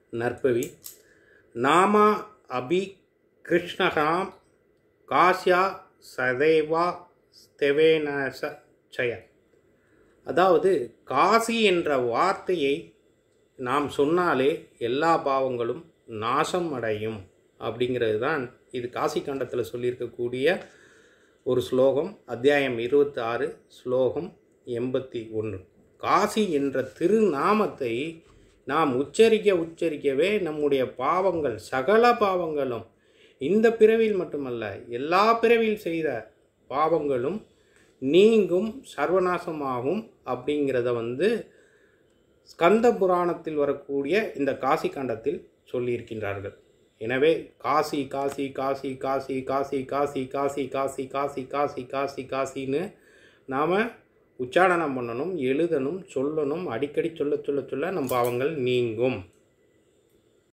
நற்பவி நாமா அபி கிருஷ்ணகாம் காஷ்யா சதேவா ஸ்தெவேனச சய அதாவது காசி என்ற வார்த்தையை நாம் சொன்னாலே எல்லா பாவங்களும் நாசம் அடையும் அப்படிங்கிறது தான் இது காசி கண்டத்தில் சொல்லியிருக்கக்கூடிய ஒரு ஸ்லோகம் அத்தியாயம் இருபத்தி ஆறு ஸ்லோகம் எண்பத்தி ஒன்று காசி என்ற திருநாமத்தை நாம் உச்சரிக்க உச்சரிக்கவே நம்முடைய பாவங்கள் சகல பாவங்களும் இந்த பிறவியில் மட்டுமல்ல எல்லா பிறவியில் செய்த பாவங்களும் நீங்கும் சர்வநாசமாகும் அப்படிங்கிறத வந்து ஸ்கந்த புராணத்தில் வரக்கூடிய இந்த காசி கண்டத்தில் சொல்லியிருக்கின்றார்கள் எனவே காசி காசி காசி காசி காசி காசி காசி காசி காசி காசி காசி காசின்னு நாம் உச்சாரணம் பண்ணணும் எழுதணும் சொல்லணும் அடிக்கடி சொல்ல சொல்ல சொல்ல நம் பாவங்கள் நீங்கும்